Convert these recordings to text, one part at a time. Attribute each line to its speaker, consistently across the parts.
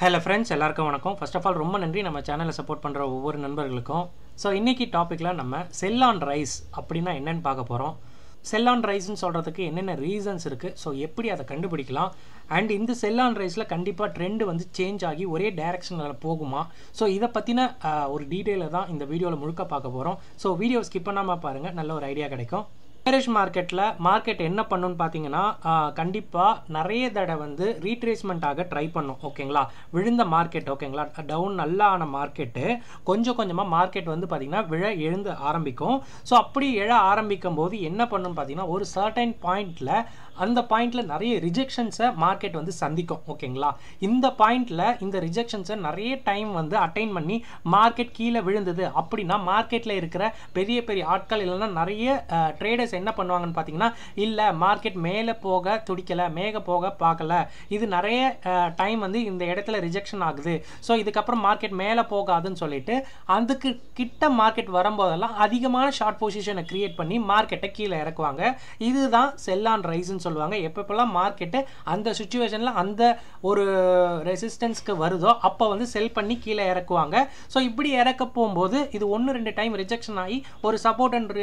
Speaker 1: hello friends எல்லாருக்கும் வணக்கம் first of all ரொம்ப நன்றி நம்ம சேனலை சப்போர்ட் பண்ணுற ஒவ்வொரு நண்பர்களுக்கும் ஸோ இன்றைக்கி டாப்பிக்கில் நம்ம செல் ஆன் ரைஸ் அப்படின்னா என்னன்னு பார்க்க போகிறோம் செல் ஆன் ரைஸ்னு சொல்கிறதுக்கு என்னென்ன ரீசன்ஸ் இருக்குது ஸோ எப்படி அதை கண்டுபிடிக்கலாம் அண்ட் இந்த செல் ஆன் ரைஸில் கண்டிப்பாக ட்ரெண்டு வந்து சேஞ்ச் ஆகி ஒரே டைரக்ஷனில் போகுமா ஸோ இதை பற்றின ஒரு டீட்டெயிலை தான் இந்த வீடியோவில் முழுக்க பார்க்க போகிறோம் ஸோ வீடியோ ஸ்கிப் பண்ணாமல் பாருங்கள் நல்ல ஒரு ஐடியா கிடைக்கும் பேரிஷ் மார்க்கெட்டில் மார்க்கெட் என்ன பண்ணுன்னு பார்த்தீங்கன்னா கண்டிப்பாக நிறைய தடவை வந்து ரீட்ரேஸ்மெண்ட் ஆக ட்ரை பண்ணும் ஓகேங்களா விழுந்த மார்க்கெட் ஓகேங்களா டவுன் நல்லா ஆன மார்க்கெட்டு கொஞ்சம் கொஞ்சமாக மார்க்கெட் வந்து பார்த்திங்கன்னா விழ எழுந்து ஆரம்பிக்கும் ஸோ அப்படி எழ ஆரம்பிக்கும் போது என்ன பண்ணுன்னு பார்த்தீங்கன்னா ஒரு சர்டைன் பாயிண்டில் அந்த பாயிண்டில் நிறைய ரிஜெக்ஷன்ஸை மார்க்கெட் வந்து சந்திக்கும் ஓகேங்களா இந்த பாயிண்டில் இந்த ரிஜெக்ஷன்ஸை நிறைய டைம் வந்து அட்டைன் பண்ணி மார்க்கெட் கீழே விழுந்தது அப்படின்னா மார்க்கெட்டில் இருக்கிற பெரிய பெரிய ஆட்கள் இல்லைன்னா நிறைய ட்ரேடர்ஸ் என்ன பண்ணுவாங்கன்னு பார்த்தீங்கன்னா இல்லை மார்க்கெட் மேலே போக துடிக்கலை மேக போக பார்க்கல இது நிறைய டைம் வந்து இந்த இடத்துல ரிஜெக்ஷன் ஆகுது ஸோ இதுக்கப்புறம் மார்க்கெட் மேலே போகாதுன்னு சொல்லிட்டு அதுக்கு கிட்ட மார்க்கெட் வரும்போதெல்லாம் அதிகமான ஷார்ட் பொசிஷனை கிரியேட் பண்ணி மார்க்கெட்டை கீழே இறக்குவாங்க இதுதான் செல் ஆன் ரைஸ்ன்னு சொல்லுவாங்க எப்பப்பெல்லாம் மார்க்கெட்டு அந்த சுச்சுவேஷனில் அந்த ஒரு ரெசிஸ்டன்ஸ்க்கு வருதோ அப்போ வந்து செல் பண்ணி கீழே இறக்குவாங்க ஸோ இப்படி இறக்க போகும்போது இது ஒன்று ரெண்டு டைம் ரிஜெக்ஷன் ஆகி ஒரு சப்போர்ட் அண்ட்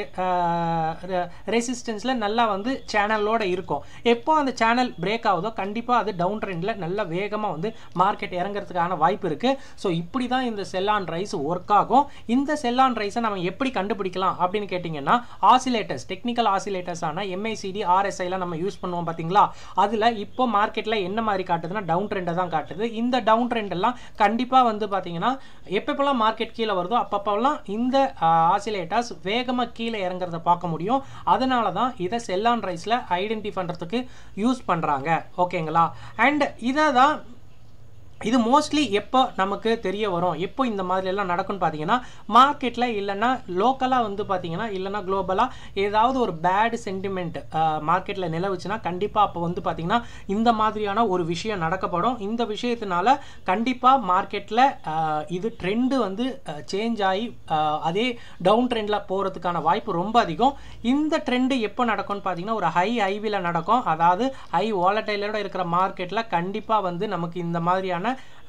Speaker 1: ரெசிஸ்டன்ஸில் நல்லா வந்து சேனலோட இருக்கும் எப்போ அந்த சேனல் பிரேக் ஆகுதோ கண்டிப்பாக அது டவுன் ட்ரெண்டில் நல்லா வேகமாக வந்து மார்க்கெட் இறங்குறதுக்கான வாய்ப்பு இருக்குது ஸோ இப்படி தான் இந்த செல் ஆன் ரைஸ் ஒர்க் ஆகும் இந்த செல் ஆன் ரைஸை நம்ம எப்படி கண்டுபிடிக்கலாம் அப்படின்னு கேட்டிங்கன்னா ஆசிலேட்டர்ஸ் டெக்னிக்கல் ஆசிலேட்டர்ஸான எம்ஐசிடி ஆர்எஸ்ஐலாம் நம்ம யூஸ் பண்ணுவோம் பார்த்தீங்களா அதில் இப்போ மார்க்கெட்டில் என்ன மாதிரி காட்டுதுன்னா டவுன் ட்ரெண்டை தான் காட்டுது இந்த டவுன் ட்ரெண்ட் எல்லாம் கண்டிப்பாக வந்து பார்த்தீங்கன்னா எப்பப்பெல்லாம் மார்க்கெட் கீழே வருதோ அப்பப்பெல்லாம் இந்த ஆசிலேட்டர்ஸ் வேகமாக கீழே இறங்குறத பார்க்க முடியும் அதனால தான் இதை செல் ஆன் ரைஸில் ஐடென்டி பண்ணுறதுக்கு யூஸ் பண்ணுறாங்க ஓகேங்களா அண்ட் இதை தான் இது மோஸ்ட்லி எப்போ நமக்கு தெரிய வரும் எப்போ இந்த மாதிரி எல்லாம் நடக்கும்னு பார்த்தீங்கன்னா மார்க்கெட்டில் இல்லைன்னா லோக்கலாக வந்து பார்த்தீங்கன்னா இல்லைன்னா குளோபலாக ஏதாவது ஒரு பேடு சென்டிமெண்ட் மார்க்கெட்டில் நிலவுச்சுன்னா கண்டிப்பாக அப்போ வந்து பார்த்தீங்கன்னா இந்த மாதிரியான ஒரு விஷயம் நடக்கப்படும் இந்த விஷயத்தினால கண்டிப்பாக மார்க்கெட்டில் இது ட்ரெண்டு வந்து சேஞ்ச் ஆகி அதே டவுன் ட்ரெண்டில் போகிறதுக்கான வாய்ப்பு ரொம்ப அதிகம் இந்த ட்ரெண்டு எப்போ நடக்கும்னு பார்த்தீங்கன்னா ஒரு ஹை ஐவியில் நடக்கும் அதாவது ஹை வாலட்டைலோட இருக்கிற மார்க்கெட்டில் கண்டிப்பாக வந்து நமக்கு இந்த மாதிரியான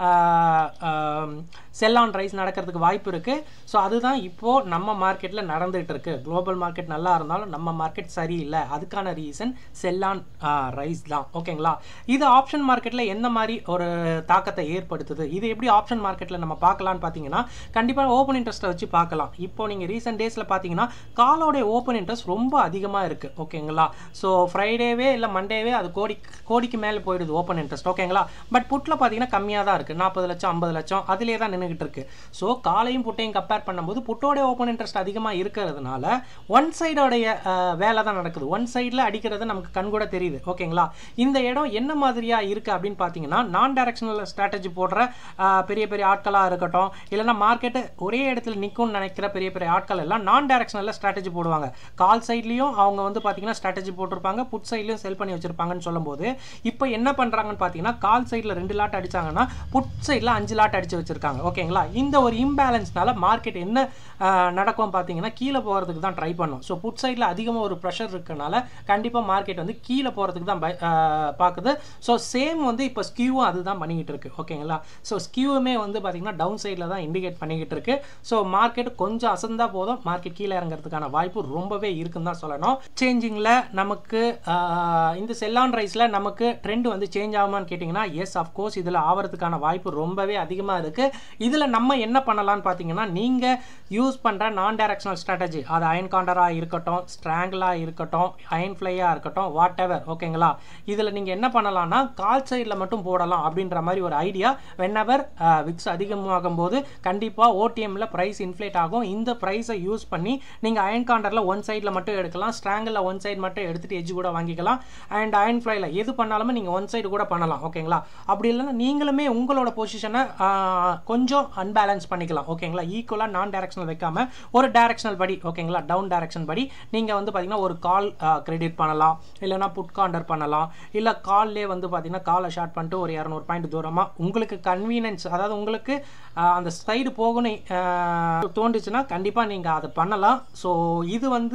Speaker 1: செல் ஆன் ரைஸ் நடக்கிறதுக்கு வாய்ப்பு இருக்குது ஸோ அதுதான் இப்போது நம்ம மார்க்கெட்டில் நடந்துகிட்டு இருக்கு குளோபல் மார்க்கெட் நல்லா இருந்தாலும் நம்ம மார்க்கெட் சரியில்லை அதுக்கான ரீசன் செல் ஆன் ரைஸ் தான் ஓகேங்களா இது ஆப்ஷன் மார்க்கெட்டில் எந்த மாதிரி ஒரு தாக்கத்தை ஏற்படுத்துது இது எப்படி ஆப்ஷன் மார்க்கெட்டில் நம்ம பார்க்கலான்னு பார்த்தீங்கன்னா கண்டிப்பாக ஓப்பன் இன்ட்ரெஸ்ட்டை வச்சு பார்க்கலாம் இப்போ நீங்கள் ரீசெண்ட் டேஸில் பார்த்தீங்கன்னா காலோடைய ஓப்பன் இன்ட்ரெஸ்ட் ரொம்ப அதிகமாக இருக்குது ஓகேங்களா ஸோ ஃப்ரைடேவே இல்லை மண்டேவே அது கோடி கோடிக்கு மேலே போயிடுது ஓப்பன் இன்ட்ரெஸ்ட் ஓகேங்களா பட் புட்டில் பார்த்தீங்கன்னா கம்மியாக தான் இருக்குது நாற்பது லட்சம் ஐம்பது லட்சம் அதிலே தான் நின்றுக்கிட்டு இருக்கு ஸோ காலையும் புட்டையும் கம்பேர் பண்ணும்போது புட்டோடைய ஓப்பன் இன்ட்ரெஸ்ட் அதிகமாக இருக்கிறதுனால ஒன் சைடோடைய வேலை தான் நடக்குது ஒன் சைடில் அடிக்கிறது நமக்கு கண் கூட தெரியுது ஓகேங்களா இந்த இடம் என்ன மாதிரியாக இருக்குது அப்படின்னு பார்த்தீங்கன்னா நான் டைரக்ஷனல் ஸ்ட்ராட்டஜி போடுற பெரிய பெரிய ஆட்களாக இருக்கட்டும் இல்லைனா மார்க்கெட்டு ஒரே இடத்துல நிற்கும்னு நினைக்கிற பெரிய பெரிய ஆட்கள் எல்லாம் நான் டைரக்ஷனலில் ஸ்ட்ராட்டஜி போடுவாங்க கால் சைட்லேயும் அவங்க வந்து பார்த்தீங்கன்னா ஸ்ட்ராட்டஜி போட்டிருப்பாங்க புட் சைட்லையும் செல் பண்ணி வச்சிருப்பாங்கன்னு சொல்லும்போது இப்போ என்ன பண்ணுறாங்கன்னு பார்த்தீங்கன்னா கால் சைடில் ரெண்டு லாட் அடிச்சாங்கன்னா புட் சைடில் அஞ்சு லாட் அடிச்சு வச்சிருக்காங்க ஓகேங்களா இந்த ஒரு இம்பேலன்ஸ்னால மார்க்கெட் என்ன நடக்கும் பார்த்தீங்கன்னா கீழே போகிறதுக்கு தான் ட்ரை பண்ணும் ஸோ புட் சைடில் அதிகமாக ஒரு ப்ரெஷர் இருக்கனால கண்டிப்பாக மார்க்கெட் வந்து கீழே போகிறதுக்கு தான் பார்க்குது ஸோ சேம் வந்து இப்போ ஸ்கியூவும் அதுதான் பண்ணிக்கிட்டு இருக்கு ஓகேங்களா ஸோ ஸ்கியூவுமே வந்து பார்த்தீங்கன்னா டவுன் சைடில் தான் இண்டிகேட் பண்ணிக்கிட்டு இருக்கு ஸோ மார்க்கெட் கொஞ்சம் அசந்தா போதும் மார்க்கெட் கீழே இறங்குறதுக்கான வாய்ப்பு ரொம்பவே இருக்குன்னு தான் சொல்லணும் சேஞ்சிங்கில் நமக்கு இந்த செல்லான் ரைஸில் நமக்கு ட்ரெண்ட் வந்து சேஞ்ச் ஆகுமான்னு கேட்டிங்கன்னா எஸ் அஃப்கோர்ஸ் இதில் ஆகிறதுக்கான வாய்ப்பு ரொம்பவே அதிகமாக இருக்குது இதில் நம்ம என்ன பண்ணலாம்னு பார்த்தீங்கன்னா நீங்கள் யூஸ் பண்ணுற நான் டைரக்ஷனல் ஸ்ட்ராட்டஜி அது அயன் காண்டராக இருக்கட்டும் ஸ்ட்ராங்கிளாக இருக்கட்டும் அயன் ஃப்ளையாக இருக்கட்டும் வாட் எவர் ஓகேங்களா இதில் நீங்கள் என்ன பண்ணலாம்னா கால் சைடில் மட்டும் போடலாம் அப்படின்ற மாதிரி ஒரு ஐடியா வென்எவர் விக்ஸ் அதிகமாகும் போது கண்டிப்பாக ஓடிஎம்மில் ப்ரைஸ் இன்ஃப்ளேட் ஆகும் இந்த ப்ரைஸை யூஸ் பண்ணி நீங்கள் அயன் காண்டரில் ஒன் சைடில் மட்டும் எடுக்கலாம் ஸ்ட்ராங்கில் ஒன் சைடு மட்டும் எடுத்துகிட்டு எஜ்ஜு கூட வாங்கிக்கலாம் அண்ட் அயன் ஃப்ளைல எது பண்ணாலுமே நீங்கள் ஒன் சைடு கூட பண்ணலாம் ஓகேங்களா அப்படி இல்லைன்னா நீங்களுமே உங்களோட பொசிஷனை கொஞ்சம் அன்பேலன்ஸ் பண்ணிக்கலாம் ஓகேங்களா ஈக்குவலாக நான் டைரக்ஷனல் வைக்காம ஒரு டைரக்ஷனல் படி ஓகேங்களா டவுன் டைரக்ஷன் படி நீங்கள் வந்து பார்த்தீங்கன்னா ஒரு கால் கிரெடிட் பண்ணலாம் இல்லைனா புட் காண்டர் பண்ணலாம் இல்லை கால்லே வந்து பார்த்தீங்கன்னா காலை ஷார்ட் பண்ணிட்டு ஒரு இரநூறு பாயிண்ட் தூரமாக உங்களுக்கு கன்வீனியன்ஸ் அதாவது உங்களுக்கு அந்த சைடு போகணும் தோண்டுச்சுன்னா கண்டிப்பாக நீங்கள் அதை பண்ணலாம் ஸோ இது வந்து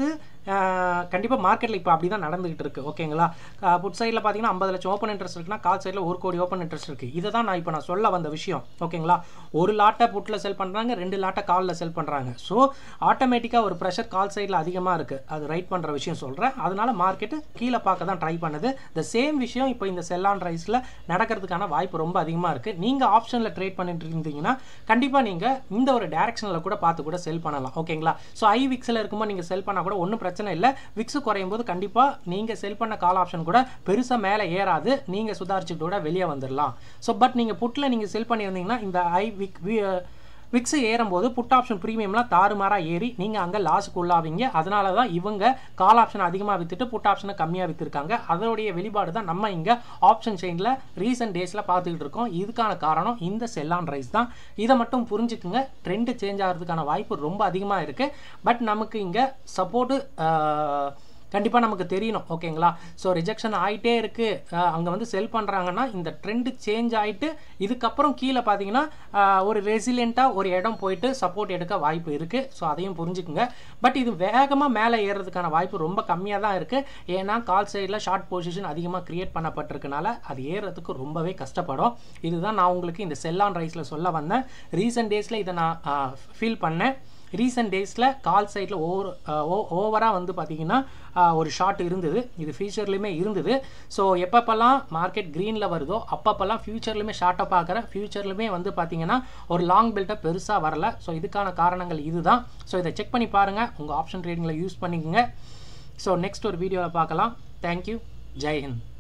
Speaker 1: கண்டிப்பாக மார்க்கெட்டில் இப்போ அப்படி தான் நடந்துகிட்டு இருக்கு ஓகேங்களா புட் சைடில் பார்த்தீங்கன்னா ஐம்பது லட்சம் ஓப்பன் இன்ட்ரெஸ்ட் இருக்குன்னா கால் சைடில் ஒரு கோடி ஓப்பன் இன்ட்ரெஸ்ட் இருக்குது இதை தான் நான் இப்போ நான் சொல்ல வந்த விஷயம் ஓகேங்களா ஒரு லாட்டை புட்டில் செல் பண்ணுறாங்க ரெண்டு லாட்டை காலில் செல் பண்ணுறாங்க ஸோ ஆட்டோமேட்டிக்காக ஒரு ப்ரெஷர் கால் சைடில் அதிகமாக இருக்குது அது ரைட் பண்ணுற விஷயம் சொல்கிறேன் அதனால மார்க்கெட்டு கீழே பார்க்க தான் ட்ரை பண்ணுது த சேம் விஷயம் இப்போ இந்த செல் ஆன் ரைஸில் நடக்கிறதுக்கான வாய்ப்பு ரொம்ப அதிகமாக இருக்குது நீங்கள் ஆப்ஷனில் ட்ரேட் பண்ணிட்டு இருந்தீங்கன்னா கண்டிப்பாக நீங்கள் இந்த ஒரு டேரக்ஷனில் கூட பார்த்து கூட செல் பண்ணலாம் ஓகேங்களா ஸோ ஐ விக்ஸில் இருக்கும்போது நீங்கள் செல் பண்ணால் கூட ஒன்றும் பிரச்சனை இல்லை விக்ஸ் குறையும் போது கண்டிப்பாக நீங்கள் செல் பண்ண கால் ஆப்ஷன் கூட பெருசாக மேலே ஏறாது நீங்கள் சுதாரிச்சுட்டு கூட வெளியே வந்துடலாம் ஸோ பட் நீங்கள் புட்டில் நீங்கள் செல் பண்ணியிருந்தீங்கன்னா இந்த ஐ விக் விக்ஸ் ஏறும்போது புட் ஆப்ஷன் ப்ரீமியம்லாம் தாறுமாறாக ஏறி நீங்கள் அங்கே லாஸுக்கு உள்ளாவீங்க அதனால தான் இவங்க கால் ஆப்ஷன் அதிகமாக விற்றுட்டு புட் ஆப்ஷனை கம்மியாக விற்றுருக்காங்க அதோடைய வெளிப்பாடு தான் நம்ம இங்கே ஆப்ஷன் செயினில் ரீசன்ட் டேஸில் பார்த்துக்கிட்டு இருக்கோம் இதுக்கான காரணம் இந்த செல்லான் ரைஸ் தான் இதை மட்டும் புரிஞ்சுக்குங்க ட்ரெண்டு சேஞ்ச் ஆகிறதுக்கான வாய்ப்பு ரொம்ப அதிகமாக இருக்குது பட் நமக்கு இங்கே சப்போர்ட்டு கண்டிப்பாக நமக்கு தெரியணும் ஓகேங்களா ஸோ ரிஜெக்ஷன் ஆகிட்டே இருக்குது அங்கே வந்து செல் பண்ணுறாங்கன்னா இந்த ட்ரெண்டு சேஞ்ச் ஆகிட்டு இதுக்கப்புறம் கீழே பார்த்தீங்கன்னா ஒரு ரெசிலியண்ட்டாக ஒரு இடம் போயிட்டு சப்போர்ட் எடுக்க வாய்ப்பு இருக்குது ஸோ அதையும் புரிஞ்சுக்குங்க பட் இது வேகமாக மேலே ஏறுறதுக்கான வாய்ப்பு ரொம்ப கம்மியாக தான் இருக்குது ஏன்னா கால் சைடில் ஷார்ட் பொசிஷன் அதிகமாக க்ரியேட் பண்ணப்பட்டிருக்கனால அது ஏறுறதுக்கு ரொம்பவே கஷ்டப்படும் இதுதான் நான் உங்களுக்கு இந்த செல்லான் ரைஸில் சொல்ல வந்தேன் ரீசெண்ட் டேஸில் இதை நான் ஃபீல் பண்ணேன் ரீசெண்ட் டேஸில் கால் சைடில் ஓவர் ஓவராக வந்து பார்த்திங்கன்னா ஒரு ஷார்ட் இருந்தது இது ஃபியூச்சர்லேயுமே இருந்தது ஸோ எப்பப்பெல்லாம் மார்க்கெட் க்ரீனில் வருதோ அப்பப்பெல்லாம் ஃபியூச்சர்லையுமே ஷார்ட்டாக பார்க்குறேன் ஃபியூச்சர்லையுமே வந்து பார்த்திங்கன்னா ஒரு லாங் பெல்ட்டை பெருசாக வரல ஸோ இதுக்கான காரணங்கள் இதுதான் ஸோ இதை செக் பண்ணி பாருங்கள் உங்கள் ஆப்ஷன் ட்ரேடிங்கில் யூஸ் பண்ணிக்கோங்க ஸோ நெக்ஸ்ட் ஒரு வீடியோவில் பார்க்கலாம் தேங்க்யூ ஜெய் ஹிந்த்